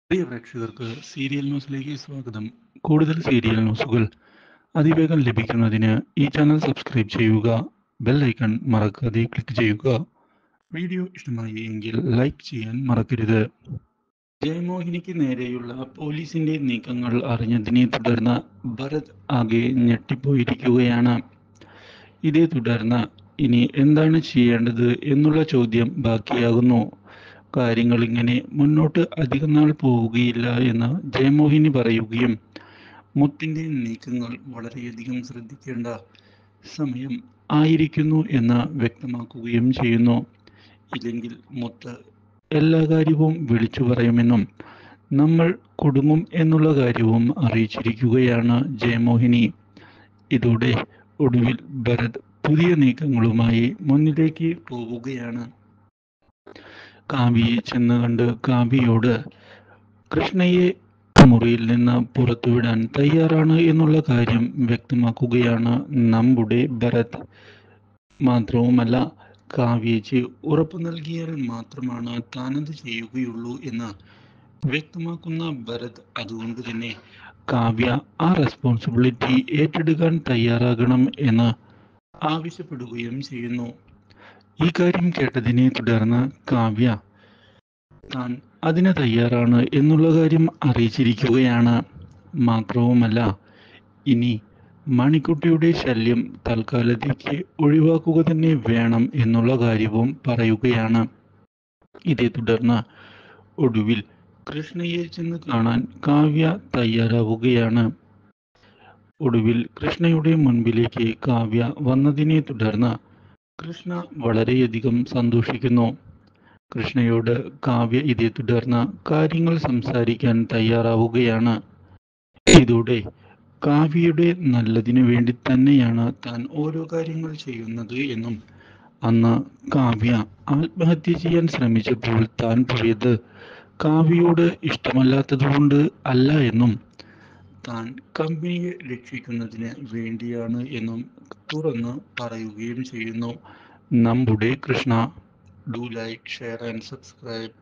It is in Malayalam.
പ്രിയ പ്രേക്ഷകർക്ക് സീരിയൽ ന്യൂസിലേക്ക് സ്വാഗതം കൂടുതൽ സീരിയൽ ന്യൂസുകൾ അതിവേഗം ലഭിക്കുന്നതിന് ഈ ചാനൽ സബ്സ്ക്രൈബ് ചെയ്യുക ബെൽ ഐക്കൺ മറക്കാതെ ക്ലിക്ക് ചെയ്യുക വീഡിയോ ഇഷ്ടമായി എങ്കിൽ ലൈക്ക് ചെയ്യാൻ മറക്കരുത് ജയമോഹിനിക്ക് നേരെയുള്ള പോലീസിന്റെ നീക്കങ്ങൾ അറിഞ്ഞതിനെ തുടർന്ന് ഭരത് ആകെ ഞെട്ടിപ്പോയിരിക്കുകയാണ് ഇതേ തുടർന്ന് ഇനി എന്താണ് ചെയ്യേണ്ടത് എന്നുള്ള ചോദ്യം ബാക്കിയാകുന്നു കാര്യങ്ങൾ ഇങ്ങനെ മുന്നോട്ട് അധികം നാൾ പോവുകയില്ല എന്ന് ജയമോഹിനി പറയുകയും മുത്തിന്റെ നീക്കങ്ങൾ വളരെയധികം ശ്രദ്ധിക്കേണ്ട സമയം ആയിരിക്കുന്നു എന്ന് വ്യക്തമാക്കുകയും ചെയ്യുന്നു ഇല്ലെങ്കിൽ മുത്ത് എല്ലാ കാര്യവും വിളിച്ചു പറയുമെന്നും നമ്മൾ കുടുങ്ങും എന്നുള്ള കാര്യവും അറിയിച്ചിരിക്കുകയാണ് ജയമോഹിനി ഇതോടെ ഒടുവിൽ ഭരത് പുതിയ നീക്കങ്ങളുമായി മുന്നിലേക്ക് പോവുകയാണ് കാവ്യയെ ചെന്ന് കണ്ട് കാവ്യയോട് കൃഷ്ണയെ മുറിയിൽ നിന്ന് പുറത്തുവിടാൻ തയ്യാറാണ് എന്നുള്ള കാര്യം വ്യക്തമാക്കുകയാണ് നമ്മുടെ ഭരത് മാത്രവുമല്ല കാവ്യയ്ക്ക് ഉറപ്പു നൽകിയാൽ മാത്രമാണ് താനത് ചെയ്യുകയുള്ളൂ എന്ന് വ്യക്തമാക്കുന്ന ഭരത് അതുകൊണ്ട് തന്നെ കാവ്യ ആ റെസ്പോൺസിബിലിറ്റി ഏറ്റെടുക്കാൻ തയ്യാറാകണം എന്ന് ആവശ്യപ്പെടുകയും ചെയ്യുന്നു ഈ കാര്യം കേട്ടതിനെ തുടർന്ന് കാവ്യ താൻ അതിന് തയ്യാറാണ് എന്നുള്ള കാര്യം അറിയിച്ചിരിക്കുകയാണ് മാത്രവുമല്ല ഇനി മണിക്കുട്ടിയുടെ ശല്യം തൽക്കാലത്തേക്ക് ഒഴിവാക്കുക തന്നെ വേണം എന്നുള്ള കാര്യവും പറയുകയാണ് ഇതേ തുടർന്ന് ഒടുവിൽ കൃഷ്ണയെ ചെന്ന് കാണാൻ കാവ്യ തയ്യാറാവുകയാണ് ഒടുവിൽ കൃഷ്ണയുടെ മുൻപിലേക്ക് കാവ്യ വന്നതിനെ തുടർന്ന് കൃഷ്ണ വളരെയധികം സന്തോഷിക്കുന്നു കൃഷ്ണയോട് കാവ്യ ഇതേ തുടർന്ന് കാര്യങ്ങൾ സംസാരിക്കാൻ തയ്യാറാവുകയാണ് ഇതോടെ കാവ്യയുടെ നല്ലതിനു വേണ്ടി തന്നെയാണ് താൻ ഓരോ കാര്യങ്ങൾ ചെയ്യുന്നത് എന്നും അന്ന് കാവ്യ ആത്മഹത്യ ചെയ്യാൻ ശ്രമിച്ചപ്പോൾ താൻ പോയത് കാവ്യയോട് ഇഷ്ടമല്ലാത്തതുകൊണ്ട് അല്ല എന്നും താൻ കമ്പനിയെ രക്ഷിക്കുന്നതിന് വേണ്ടിയാണ് എന്നും തുറന്ന് പറയുകയും ചെയ്യുന്നു നമ്മുടെ Krishna do like share and subscribe